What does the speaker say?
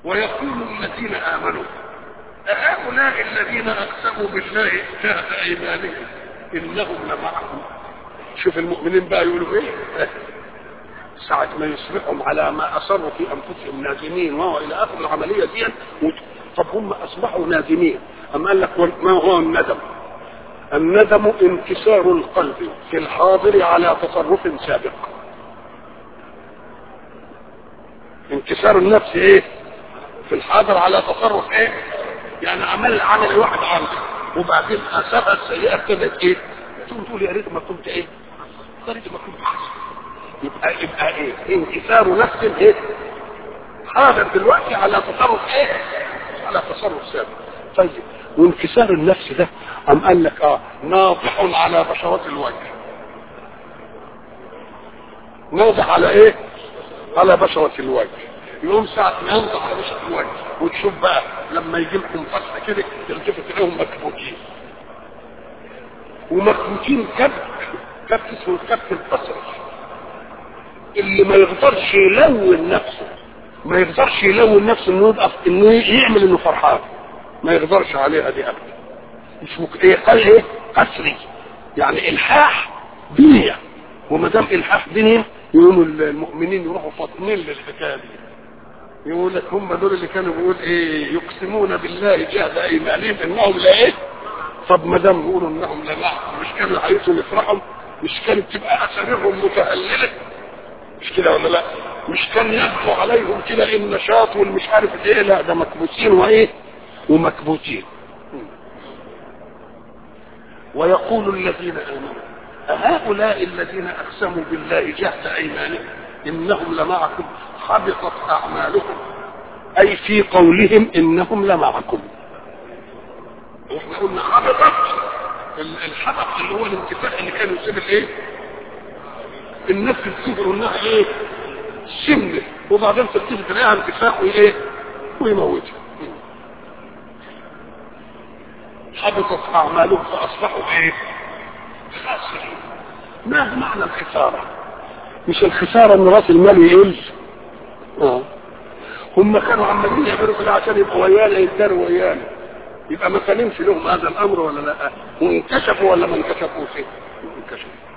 ويقول الذين امنوا أهؤلاء الذين اقسموا بالله جهد ايمانهم انهم لمعكم شوف المؤمنين بقى يقولوا ايه ساعة ما يصبحوا على ما أصروا في أنفسهم نادمين وهو إلى آخر العملية دي طب هم أصبحوا نادمين أم قال لك ما هو الندم الندم انكسار القلب في الحاضر على تصرف سابق انكسار النفس ايه في الحاضر على تصرف ايه يعني عمل عمل الواحد عنده وبعدين اثارها السيئه ابتدت ايه تقوم تقول يا ريت ما كنت ايه يا ريت ما كنت حاسس يبقى يبقى ايه انكسار نفس ايه حاضر دلوقتي على تصرف ايه على تصرف سابق طيب وانكسار النفس ده ام قال لك اه ناضح على بشرات الوجه ناضح على ايه على بشرة الوجه يقوم ساعة ما ينضح على بشرة الوجه وتشوف بقى لما يجي لكم فتحة كده تلتفت تلاقيهم مكبوتين ومكبوتين كبت كبت اسمه الكبت البصري اللي ما يقدرش يلون نفسه ما يقدرش يلون نفسه انه يبقى انه يعمل انه فرحان ما يقدرش عليها دي ابدا اسمه ايه قال ايه قسري يعني الحاح بنيه وما دام الحاح بنيه يقوموا المؤمنين يروحوا فاطمين للحكايه دي يقول لك هم دول اللي كانوا بيقول ايه يقسمون بالله جهد ايمانهم انهم لا ايه طب ما دام يقولوا انهم لا معهم مش كانوا عايزهم يفرحوا مش كانت تبقى اسرارهم متهلله مش كده ولا لا مش كان يبدو عليهم كده النشاط والمش عارف ايه لا ده مكبوتين وايه ومكبوتين ويقول الذين امنوا أهؤلاء الذين أقسموا بالله جهد أيمانهم إنهم لمعكم حبطت أعمالهم أي في قولهم إنهم لمعكم واحنا قلنا حبطت الحبط اللي هو الانتفاع اللي كان يسيب الايه النفس تفتكر انها ايه سمنه وبعدين تلتفت تلاقيها انتفاع وايه ويموتها حبطت اعمالهم فاصبحوا ايه خاسرين ما معنى الخسارة مش الخسارة ان راس المال يقل اه هم كانوا عمالين يعملوا كده عشان يبقوا ويانا يداروا ويانا يبقى ما كانش لهم هذا الامر ولا لا وانكشفوا ولا ما انكشفوش انكشفوا